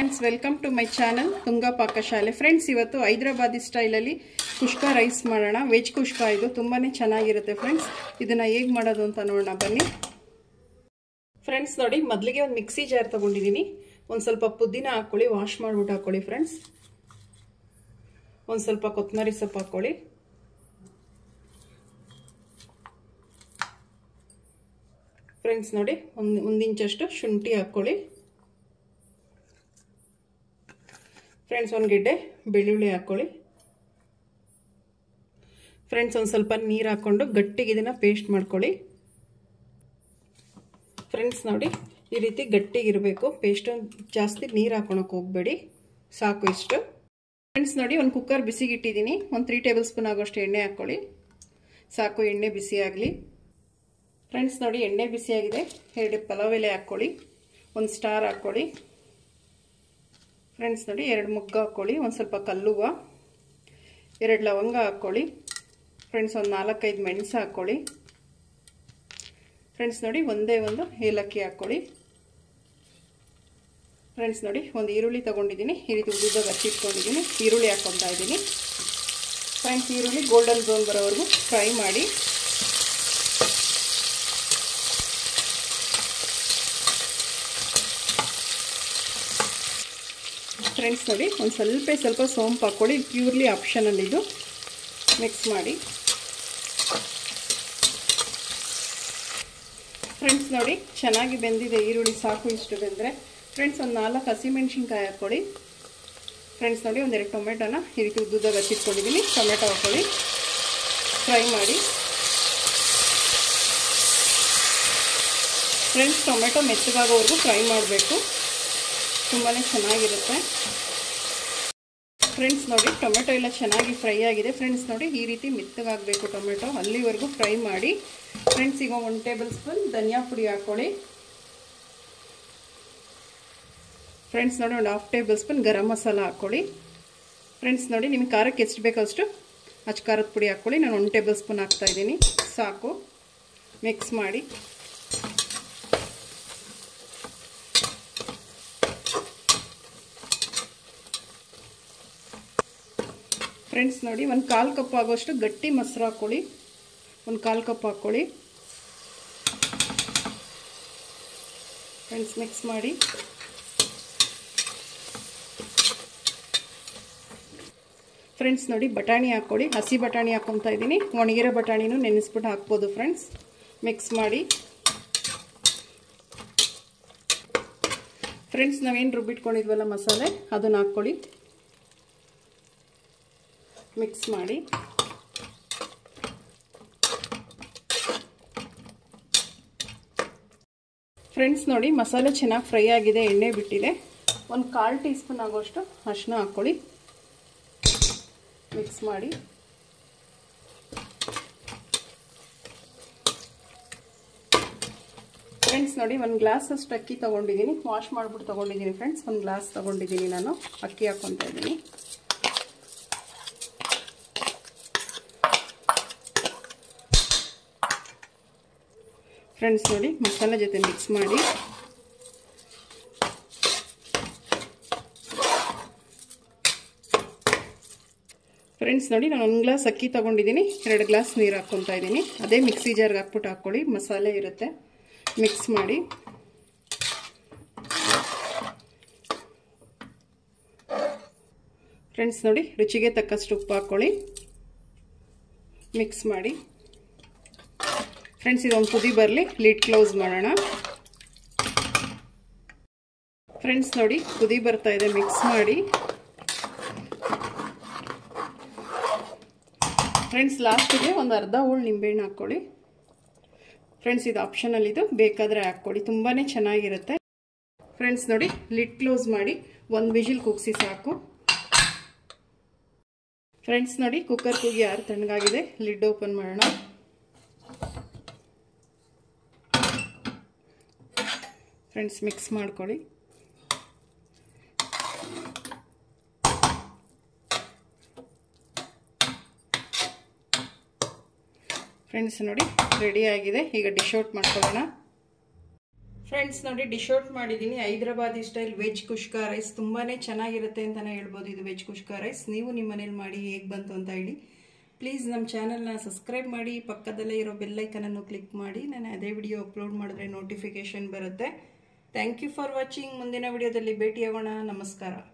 friends welcome to my channel Tunga Pakashale friends ಇವತ್ತು ಹೈದ್ರಾಬಾದಿ ಸ್ಟೈಲಲ್ಲಿ ಕುಷ್ಕ rice ಮಾಡೋಣ ವೆಜ್ ಕುಷ್ಕ ಇದು ತುಂಬಾ ಚೆನ್ನಾಗಿರುತ್ತೆ ಫ್ರೆಂಡ್ಸ್ ಇದನ್ನು ಹೇಗೆ ಮಾಡೋದು ಅಂತ ನೋಡೋಣ ಬನ್ನಿ ಫ್ರೆಂಡ್ಸ್ ನೋಡಿ ಮೊದಲಿಗೆ ಒಂದು ಮಿಕ್ಸಿ ಜಾರ್ ತೊಗೊಂಡಿದ್ದೀನಿ ಒಂದು ಸ್ವಲ್ಪ ಪುದೀನ ಹಾಕ್ಕೊಳ್ಳಿ ವಾಶ್ ಮಾಡಿಬಿಟ್ಟು ಹಾಕ್ಕೊಳ್ಳಿ ಫ್ರೆಂಡ್ಸ್ ಒಂದು ಸ್ವಲ್ಪ ಕೊತ್ತಂಬರಿ ಸೊಪ್ಪು ಹಾಕ್ಕೊಳ್ಳಿ ಫ್ರೆಂಡ್ಸ್ ನೋಡಿ ಒಂದು ಒಂದು ಇಂಚಷ್ಟು ಶುಂಠಿ ಹಾಕ್ಕೊಳ್ಳಿ ಫ್ರೆಂಡ್ಸ್ ಒಂದು ಗೆಡ್ಡೆ ಬೆಳ್ಳುಳ್ಳಿ ಹಾಕ್ಕೊಳ್ಳಿ ಫ್ರೆಂಡ್ಸ್ ಒಂದು ಸ್ವಲ್ಪ ನೀರು ಹಾಕ್ಕೊಂಡು ಗಟ್ಟಿಗೆ ಇದನ್ನು ಪೇಸ್ಟ್ ಮಾಡ್ಕೊಳ್ಳಿ ಫ್ರೆಂಡ್ಸ್ ನೋಡಿ ಈ ರೀತಿ ಗಟ್ಟಿಗಿರಬೇಕು ಪೇಸ್ಟ್ ಜಾಸ್ತಿ ನೀರು ಹಾಕೊಳಕ್ಕೆ ಹೋಗಬೇಡಿ ಸಾಕು ಇಷ್ಟು ಫ್ರೆಂಡ್ಸ್ ನೋಡಿ ಒಂದು ಕುಕ್ಕರ್ ಬಿಸಿಗಿಟ್ಟಿದ್ದೀನಿ ಒಂದು ತ್ರೀ ಟೇಬಲ್ ಸ್ಪೂನ್ ಆಗೋಷ್ಟು ಎಣ್ಣೆ ಹಾಕ್ಕೊಳ್ಳಿ ಸಾಕು ಎಣ್ಣೆ ಬಿಸಿ ಆಗಲಿ ಫ್ರೆಂಡ್ಸ್ ನೋಡಿ ಎಣ್ಣೆ ಬಿಸಿಯಾಗಿದೆ ಎರಡು ಪಲಾವ್ ಎಲೆ ಹಾಕ್ಕೊಳ್ಳಿ ಒಂದು ಸ್ಟಾರ್ ಹಾಕ್ಕೊಳ್ಳಿ ಫ್ರೆಂಡ್ಸ್ ನೋಡಿ ಎರಡು ಮುಗ್ಗ ಹಾಕ್ಕೊಳ್ಳಿ ಒಂದು ಸ್ವಲ್ಪ ಕಲ್ಲುವ ಎರಡು ಲವಂಗ ಹಾಕ್ಕೊಳ್ಳಿ ಫ್ರೆಂಡ್ಸ್ ಒಂದು ನಾಲ್ಕೈದು ಮೆಣಸು ಹಾಕ್ಕೊಳ್ಳಿ ಫ್ರೆಂಡ್ಸ್ ನೋಡಿ ಒಂದೇ ಒಂದು ಏಲಕ್ಕಿ ಹಾಕ್ಕೊಳ್ಳಿ ಫ್ರೆಂಡ್ಸ್ ನೋಡಿ ಒಂದು ಈರುಳ್ಳಿ ತೊಗೊಂಡಿದ್ದೀನಿ ಈ ರೀತಿ ಉದ್ದಾಗ ಹಚ್ಚಿಟ್ಕೊಂಡಿದ್ದೀನಿ ಈರುಳ್ಳಿ ಹಾಕ್ಕೊತಾ ಇದ್ದೀನಿ ಫ್ರೆಂಡ್ಸ್ ಈರುಳ್ಳಿ ಗೋಲ್ಡನ್ ಬ್ರೌನ್ ಬರೋವರೆಗೂ ಫ್ರೈ ಮಾಡಿ ಫ್ರೆಂಡ್ಸ್ ನೋಡಿ ಒಂದು ಸ್ವಲ್ಪ ಸ್ವಲ್ಪ ಸೋಂಪು ಹಾಕ್ಕೊಳ್ಳಿ ಪ್ಯೂರ್ಲಿ ಆಪ್ಷನಲ್ ಇದು ಮಿಕ್ಸ್ ಮಾಡಿ ಫ್ರೆಂಡ್ಸ್ ನೋಡಿ ಚೆನ್ನಾಗಿ ಬೆಂದಿದೆ ಈರುಳ್ಳಿ ಸಾಕು ಇಷ್ಟು ಬೆಂದರೆ ಫ್ರೆಂಡ್ಸ್ ಒಂದು ನಾಲ್ಕು ಹಸಿಮೆಣ್ಸಿನ್ಕಾಯಿ ಹಾಕ್ಕೊಳ್ಳಿ ಫ್ರೆಂಡ್ಸ್ ನೋಡಿ ಒಂದೆರಡು ಟೊಮೆಟೊನ ಈ ರೀತಿ ಉದ್ದುದಾಗ ಹಚ್ಚಿಟ್ಕೊಂಡಿದ್ದೀನಿ ಟೊಮೆಟೊ ಹಾಕ್ಕೊಳ್ಳಿ ಫ್ರೈ ಮಾಡಿ ಫ್ರೆಂಡ್ಸ್ ಟೊಮೆಟೊ ಮೆತ್ತಗಾಗೋವರೆಗೂ ಫ್ರೈ ಮಾಡಬೇಕು ತುಂಬಾ ಚೆನ್ನಾಗಿರುತ್ತೆ ಫ್ರೆಂಡ್ಸ್ ನೋಡಿ ಟೊಮೆಟೊ ಎಲ್ಲ ಚೆನ್ನಾಗಿ ಫ್ರೈ ಆಗಿದೆ ಫ್ರೆಂಡ್ಸ್ ನೋಡಿ ಈ ರೀತಿ ಮೆತ್ತಗಾಗಬೇಕು ಟೊಮೆಟೊ ಅಲ್ಲಿವರೆಗೂ ಫ್ರೈ ಮಾಡಿ ಫ್ರೆಂಡ್ಸ್ ಈಗ ಒಂದು ಟೇಬಲ್ ಸ್ಪೂನ್ ಧನಿಯಾ ಪುಡಿ ಹಾಕ್ಕೊಳ್ಳಿ ಫ್ರೆಂಡ್ಸ್ ನೋಡಿ ಒಂದು half tablespoon garam masala ಹಾಕ್ಕೊಳ್ಳಿ ಫ್ರೆಂಡ್ಸ್ ನೋಡಿ ನಿಮಗೆ ಖಾರಕ್ಕೆ ಎಷ್ಟು ಬೇಕಷ್ಟು ಅಚ್ಚ ಖಾರದ ಪುಡಿ ಹಾಕ್ಕೊಳ್ಳಿ ನಾನು ಒಂದು ಟೇಬಲ್ ಸ್ಪೂನ್ ಹಾಕ್ತಾಯಿದ್ದೀನಿ ಸಾಕು ಮಿಕ್ಸ್ ಮಾಡಿ ಫ್ರೆಂಡ್ಸ್ ನೋಡಿ ಒಂದು ಕಾಲು ಕಪ್ ಆಗೋಷ್ಟು ಗಟ್ಟಿ ಮೊಸರು ಹಾಕ್ಕೊಳ್ಳಿ ಒಂದು ಕಾಲು ಕಪ್ ಹಾಕ್ಕೊಳ್ಳಿ ಫ್ರೆಂಡ್ಸ್ ಮಿಕ್ಸ್ ಮಾಡಿ ಫ್ರೆಂಡ್ಸ್ ನೋಡಿ ಬಟಾಣಿ ಹಾಕ್ಕೊಳ್ಳಿ ಹಸಿ ಬಟಾಣಿ ಹಾಕ್ಕೊತಾ ಇದ್ದೀನಿ ಒಣಗಿರೋ ಬಟಾಣಿನೂ ನೆನೆಸ್ಬಿಟ್ಟು ಹಾಕ್ಬೋದು ಫ್ರೆಂಡ್ಸ್ ಮಿಕ್ಸ್ ಮಾಡಿ ಫ್ರೆಂಡ್ಸ್ ನಾವೇನು ರುಬ್ಬಿಟ್ಕೊಂಡಿದ್ವಲ್ಲ ಮಸಾಲೆ ಅದನ್ನು ಹಾಕ್ಕೊಳ್ಳಿ ಮಿಕ್ಸ್ ಮಾಡಿ ಫ್ರೆಂಡ್ಸ್ ನೋಡಿ ಮಸಾಲೆ ಚೆನ್ನಾಗಿ ಫ್ರೈ ಆಗಿದೆ ಎಣ್ಣೆ ಬಿಟ್ಟಿದೆ ಒಂದು ಕಾಲು ಟೀ ಸ್ಪೂನ್ ಆಗೋಷ್ಟು ಅರಿಶಿನ ಹಾಕ್ಕೊಳ್ಳಿ ಮಿಕ್ಸ್ ಮಾಡಿ ಫ್ರೆಂಡ್ಸ್ ನೋಡಿ ಒಂದು ಗ್ಲಾಸ್ ಅಷ್ಟು ಅಕ್ಕಿ ತೊಗೊಂಡಿದ್ದೀನಿ ವಾಶ್ ಮಾಡಿಬಿಟ್ಟು ತೊಗೊಂಡಿದ್ದೀನಿ ಫ್ರೆಂಡ್ಸ್ ಒಂದು ಗ್ಲಾಸ್ ತೊಗೊಂಡಿದ್ದೀನಿ ನಾನು ಅಕ್ಕಿ ಹಾಕ್ಕೊತಾ ಇದ್ದೀನಿ ಫ್ರೆಂಡ್ಸ್ ನೋಡಿ ಮಸಾಲೆ ಜೊತೆ ಮಿಕ್ಸ್ ಮಾಡಿ ಫ್ರೆಂಡ್ಸ್ ನೋಡಿ ನಾನು ಒಂದು ಗ್ಲಾಸ್ ಅಕ್ಕಿ ತೊಗೊಂಡಿದ್ದೀನಿ ಎರಡು ಗ್ಲಾಸ್ ನೀರು ಹಾಕ್ಕೊತಾ ಇದ್ದೀನಿ ಅದೇ ಮಿಕ್ಸಿ ಜಾರ್ಗೆ ಹಾಕ್ಬಿಟ್ಟು ಹಾಕ್ಕೊಳ್ಳಿ ಮಸಾಲೆ ಇರುತ್ತೆ ಮಿಕ್ಸ್ ಮಾಡಿ ಫ್ರೆಂಡ್ಸ್ ನೋಡಿ ರುಚಿಗೆ ತಕ್ಕಷ್ಟು ಉಪ್ಪು ಹಾಕ್ಕೊಳ್ಳಿ ಮಿಕ್ಸ್ ಮಾಡಿ ಫ್ರೆಂಡ್ಸ್ ಇದೊಂದು ಕುದಿ ಬರಲಿ ಲಿಡ್ ಕ್ಲೋಸ್ ಮಾಡೋಣ ಫ್ರೆಂಡ್ಸ್ ನೋಡಿ ಕುದಿ ಬರ್ತಾ ಇದೆ ಮಿಕ್ಸ್ ಮಾಡಿ ಫ್ರೆಂಡ್ಸ್ ಲಾಸ್ಟಿಗೆ ಒಂದು ಅರ್ಧ ಹೋಳು ನಿಂಬೆಹಣ್ಣು ಹಾಕ್ಕೊಳ್ಳಿ ಫ್ರೆಂಡ್ಸ್ ಇದು ಆಪ್ಷನಲ್ ಇದು ಬೇಕಾದರೆ ಹಾಕ್ಕೊಳ್ಳಿ ತುಂಬಾ ಚೆನ್ನಾಗಿರುತ್ತೆ ಫ್ರೆಂಡ್ಸ್ ನೋಡಿ ಲಿಡ್ ಕ್ಲೋಸ್ ಮಾಡಿ ಒಂದು ವಿಜಿಲ್ ಕುಗ್ಸಿ ಸಾಕು ಫ್ರೆಂಡ್ಸ್ ನೋಡಿ ಕುಕ್ಕರ್ ಕೂಗಿ ಯಾರು ತಣ್ಣಗಾಗಿದೆ ಲಿಡ್ ಓಪನ್ ಮಾಡೋಣ ಫ್ರೆಂಡ್ಸ್ ಮಿಕ್ಸ್ ಮಾಡ್ಕೊಳ್ಳಿ ಫ್ರೆಂಡ್ಸ್ ನೋಡಿ ರೆಡಿ ಆಗಿದೆ ಈಗ ಡಿಶ್ ಔಟ್ ಮಾಡ್ಕೊಳ್ಳೋಣ ಫ್ರೆಂಡ್ಸ್ ನೋಡಿ ಡಿಶ್ ಔಟ್ ಮಾಡಿದ್ದೀನಿ Hyderabadi style veg kushka rice ತುಂಬಾ ಚೆನ್ನಾಗಿರುತ್ತೆ ಅಂತಲೇ ಹೇಳ್ಬೋದು ಇದು ವೆಜ್ ಕುಷ್ಕಾ ರೈಸ್ ನೀವು ನಿಮ್ಮ ಮನೇಲಿ ಮಾಡಿ ಹೇಗೆ ಬಂತು ಅಂತ ಹೇಳಿ ಪ್ಲೀಸ್ ನಮ್ಮ ಚಾನಲ್ನ ಸಬ್ಸ್ಕ್ರೈಬ್ ಮಾಡಿ ಪಕ್ಕದಲ್ಲೇ ಇರೋ ಬೆಲ್ಲೈಕನನ್ನು ಕ್ಲಿಕ್ ಮಾಡಿ ನಾನು ಅದೇ ವಿಡಿಯೋ ಅಪ್ಲೋಡ್ ಮಾಡಿದ್ರೆ ನೋಟಿಫಿಕೇಶನ್ ಬರುತ್ತೆ ಥ್ಯಾಂಕ್ ಯು ಫಾರ್ ವಾಚಿಂಗ್ ಮುಂದಿನ ವಿಡಿಯೋದಲ್ಲಿ ಭೇಟಿಯಾಗೋಣ ನಮಸ್ಕಾರ